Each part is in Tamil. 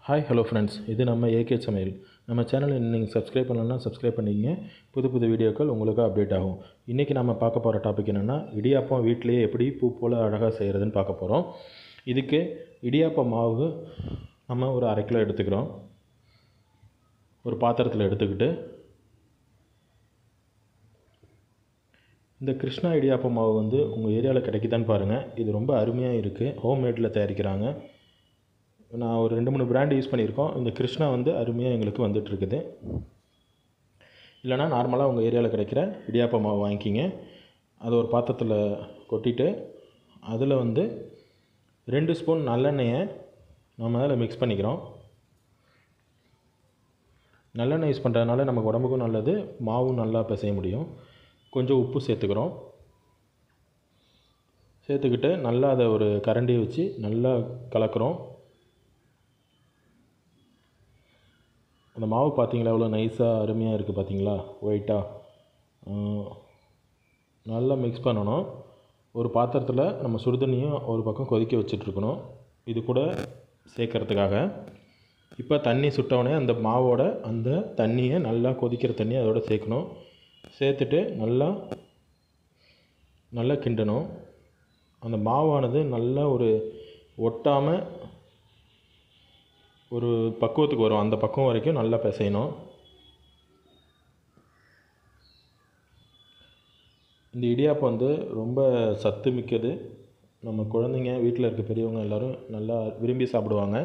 ஹாய் ஹலோ ஃப்ரெண்ட்ஸ் இது நம்ம ஏகே சமையல் நம்ம சேனலை நீங்கள் சப்ஸ்கிரைப் பண்ணலன்னா சப்ஸ்கிரைப் பண்ணிக்கங்க புது புது வீடியோக்கள் உங்களுக்கு அப்டேட் ஆகும் இன்றைக்கி நம்ம பார்க்க போகிற டாபிக் என்னென்னா இடியாப்பம் வீட்டிலேயே எப்படி பூ போல் அழகாக செய்கிறதுன்னு பார்க்க போகிறோம் இதுக்கு இடியாப்பம் மாவு நம்ம ஒரு அரை கிலோ எடுத்துக்கிறோம் ஒரு பாத்திரத்தில் எடுத்துக்கிட்டு இந்த கிருஷ்ணா இடியாப்பம் மாவு வந்து உங்கள் ஏரியாவில் கிடைக்குதான்னு பாருங்கள் இது ரொம்ப அருமையாக இருக்குது ஹோம்மேடில் தயாரிக்கிறாங்க நான் ஒரு ரெண்டு மூணு பிராண்ட் யூஸ் பண்ணியிருக்கோம் இந்த கிருஷ்ணா வந்து அருமையாக எங்களுக்கு வந்துட்டுருக்குது இல்லைனா நார்மலாக உங்கள் ஏரியாவில் கிடைக்கிற இடியாப்ப மாவு வாங்கிக்கிங்க அதை ஒரு பாத்திரத்தில் கொட்டிட்டு அதில் வந்து ரெண்டு ஸ்பூன் நல்லெண்ணெயை நம்ம அதில் மிக்ஸ் பண்ணிக்கிறோம் நல்லெண்ணெய் யூஸ் பண்ணுறதுனால நமக்கு உடம்புக்கும் நல்லது மாவும் நல்லா பிசைய முடியும் கொஞ்சம் உப்பு சேர்த்துக்கிறோம் சேர்த்துக்கிட்டு நல்லா அதை ஒரு கரண்டியை வச்சு நல்லா கலக்கிறோம் அந்த மாவு பார்த்தீங்களா எவ்வளோ நைஸாக அருமையாக இருக்குது பார்த்தீங்களா ஒயிட்டாக நல்லா மிக்ஸ் பண்ணணும் ஒரு பாத்திரத்தில் நம்ம சுடுதண்ணியும் ஒரு பக்கம் கொதிக்க வச்சிட்ருக்கணும் இது கூட சேர்க்கறதுக்காக இப்போ தண்ணி சுட்டவுடனே அந்த மாவோட அந்த தண்ணியை நல்லா கொதிக்கிற தண்ணியை அதோட சேர்க்கணும் சேர்த்துட்டு நல்லா நல்லா கிண்டணும் அந்த மாவானது நல்லா ஒரு ஒட்டாமல் ஒரு பக்குவத்துக்கு வரும் அந்த பக்குவம் வரைக்கும் நல்லா பிசையணும் இந்த இடியாப்பம் வந்து ரொம்ப சத்து மிக்கது நம்ம குழந்தைங்க வீட்டில் இருக்க பெரியவங்க எல்லோரும் நல்லா விரும்பி சாப்பிடுவாங்க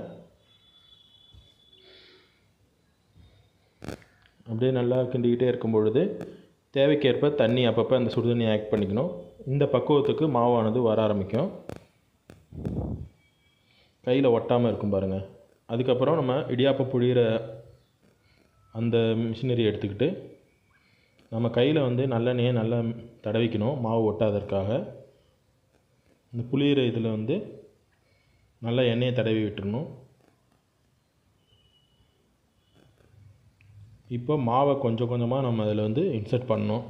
அப்படியே நல்லா கிண்டிக்கிட்டே இருக்கும் பொழுது தேவைக்கேற்ப தண்ணி அப்பப்போ அந்த சுடுதண்ணி ஆட் பண்ணிக்கணும் இந்த பக்குவத்துக்கு மாவானது வர ஆரம்பிக்கும் கையில் ஒட்டாமல் இருக்கும் பாருங்கள் அதுக்கப்புறம் நம்ம இடியாப்பம் புழிகிற அந்த மிஷினரி எடுத்துக்கிட்டு நம்ம கையில் வந்து நல்லெண்ணெயை நல்லா தடவிக்கணும் மாவு ஒட்டாதற்காக இந்த புளியிற இதில் வந்து நல்லா எண்ணெயை தடவி விட்டுறணும் இப்போ மாவை கொஞ்சம் கொஞ்சமாக நம்ம அதில் வந்து இன்சர்ட் பண்ணணும்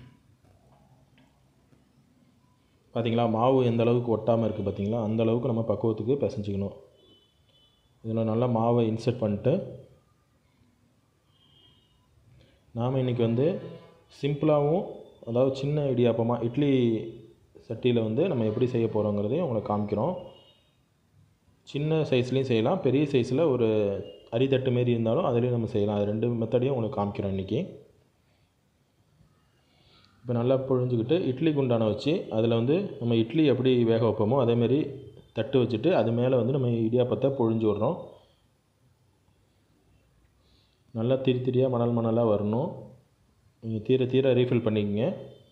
பார்த்தீங்களா மாவு எந்த அளவுக்கு ஒட்டாமல் இருக்குது பார்த்தீங்களா அந்த அளவுக்கு நம்ம பக்குவத்துக்கு பிசைஞ்சிக்கணும் இதில் நல்லா மாவை இன்சர்ட் பண்ணிட்டு நாம் இன்றைக்கி வந்து சிம்பிளாகவும் அதாவது சின்ன இடியாப்பமாக இட்லி சட்டியில் வந்து நம்ம எப்படி செய்ய போகிறோங்கிறதையும் உங்களுக்கு காமிக்கிறோம் சின்ன சைஸ்லேயும் செய்யலாம் பெரிய சைஸில் ஒரு அரித்தட்டு மாரி இருந்தாலும் அதுலேயும் நம்ம செய்யலாம் அது ரெண்டு மெத்தடையும் உங்களுக்கு காமிக்கிறோம் இன்றைக்கி இப்போ நல்லா புழிஞ்சிக்கிட்டு இட்லி குண்டானை வச்சு அதில் வந்து நம்ம இட்லி எப்படி வேக வைப்போமோ அதேமாரி தட்டு வச்சுட்டு அது மேலே வந்து நம்ம இடியாப்பத்தை பொழிஞ்சு விட்றோம் நல்லா திரி திரியாக மணல் மணலாக வரணும் நீங்கள் தீர தீர ரீஃபில் பண்ணிக்கங்க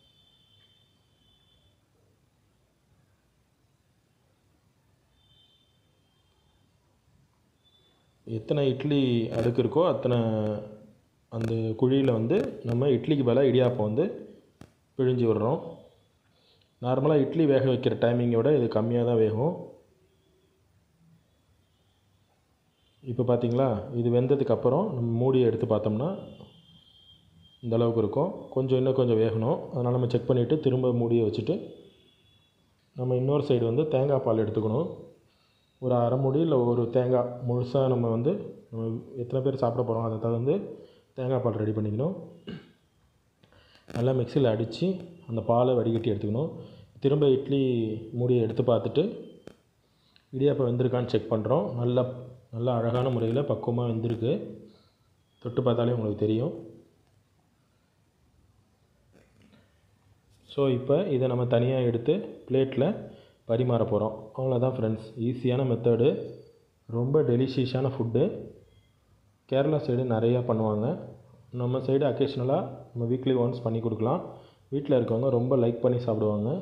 எத்தனை இட்லி அடுக்கு இருக்கோ அத்தனை அந்த குழியில் வந்து நம்ம இட்லிக்கு பதிலாக இடியாப்பம் வந்து பிழிஞ்சு விடுறோம் நார்மலாக இட்லி வேக வைக்கிற டைமிங்கை விட இது கம்மியாக தான் வேகும் இப்போ பார்த்தீங்களா இது வெந்ததுக்கப்புறம் நம்ம மூடியை எடுத்து பார்த்தோம்னா இந்த அளவுக்கு இருக்கும் கொஞ்சம் இன்னும் கொஞ்சம் வேகணும் அதனால் நம்ம செக் பண்ணிவிட்டு திரும்ப மூடியை வச்சுட்டு நம்ம இன்னொரு சைடு வந்து தேங்காய் பால் எடுத்துக்கணும் ஒரு அரை மூடி இல்லை ஒரு தேங்காய் முழுசாக நம்ம வந்து நம்ம எத்தனை பேர் சாப்பிட போகிறோம் அதை தகுந்து தேங்காய் பால் ரெடி பண்ணிக்கணும் நல்லா மிக்சியில் அடித்து அந்த பாலை வடிகட்டி எடுத்துக்கணும் திரும்ப இட்லி மூடியை எடுத்து பார்த்துட்டு இடியாப்பம் வெந்திருக்கான்னு செக் பண்ணுறோம் நல்லா நல்லா அழகான முறையில் பக்குவமாக வெந்திருக்கு தொட்டு பார்த்தாலே உங்களுக்கு தெரியும் ஸோ இப்போ இதை நம்ம தனியாக எடுத்து பிளேட்டில் பரிமாற போகிறோம் அவ்வளோதான் ஃப்ரெண்ட்ஸ் ஈஸியான மெத்தடு ரொம்ப டெலிஷியஸான ஃபுட்டு கேரளா சைடு நிறையா பண்ணுவாங்க நம்ம சைடு அக்கேஷ்னலாக நம்ம வீக்லி ஒன்ஸ் பண்ணி கொடுக்கலாம் வீட்டில் இருக்கவங்க ரொம்ப லைக் பண்ணி சாப்பிடுவாங்க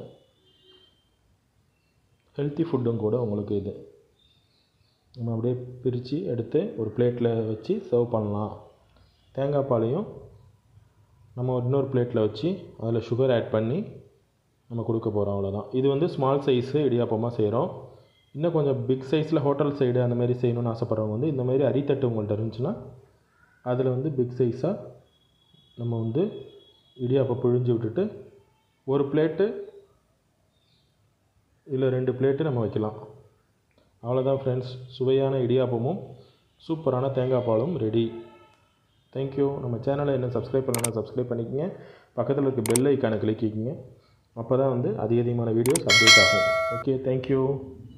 ஹெல்த்தி ஃபுட்டும் கூட உங்களுக்கு இது நம்ம அப்படியே பிரித்து எடுத்து ஒரு பிளேட்டில் வச்சு சர்வ் பண்ணலாம் தேங்காய் பாலையும் நம்ம இன்னொரு பிளேட்டில் வச்சு அதில் சுகர் ஆட் பண்ணி நம்ம கொடுக்க போகிறோம் அவ்வளோதான் இது வந்து ஸ்மால் சைஸு இடியாப்பமாக செய்கிறோம் இன்னும் கொஞ்சம் பிக் சைஸில் ஹோட்டல் சைடு அந்த மாதிரி செய்யணும்னு ஆசைப்பட்றவங்க வந்து இந்த மாதிரி அரித்தட்டு உங்கள்கிட்ட இருந்துச்சுன்னா அதில் வந்து பிக் சைஸாக நம்ம வந்து இடியாப்பம் பிழிஞ்சு விட்டுட்டு ஒரு பிளேட்டு இல்லை ரெண்டு பிளேட்டு நம்ம வைக்கலாம் அவ்வளோதான் ஃப்ரெண்ட்ஸ் சுவையான இடியாப்பமும் சூப்பரான தேங்காய் பாலும் ரெடி தேங்க்யூ நம்ம சேனலை இன்னும் சப்ஸ்கிரைப் பண்ணலன்னா சப்ஸ்கிரைப் பண்ணிக்கங்க பக்கத்தில் இருக்க பெல் ஐக்கானை கிளிக்கிங்க அப்போ தான் வந்து அதிக அதிகமான வீடியோஸ் அப்டேட் ஆகும் ஓகே தேங்க்யூ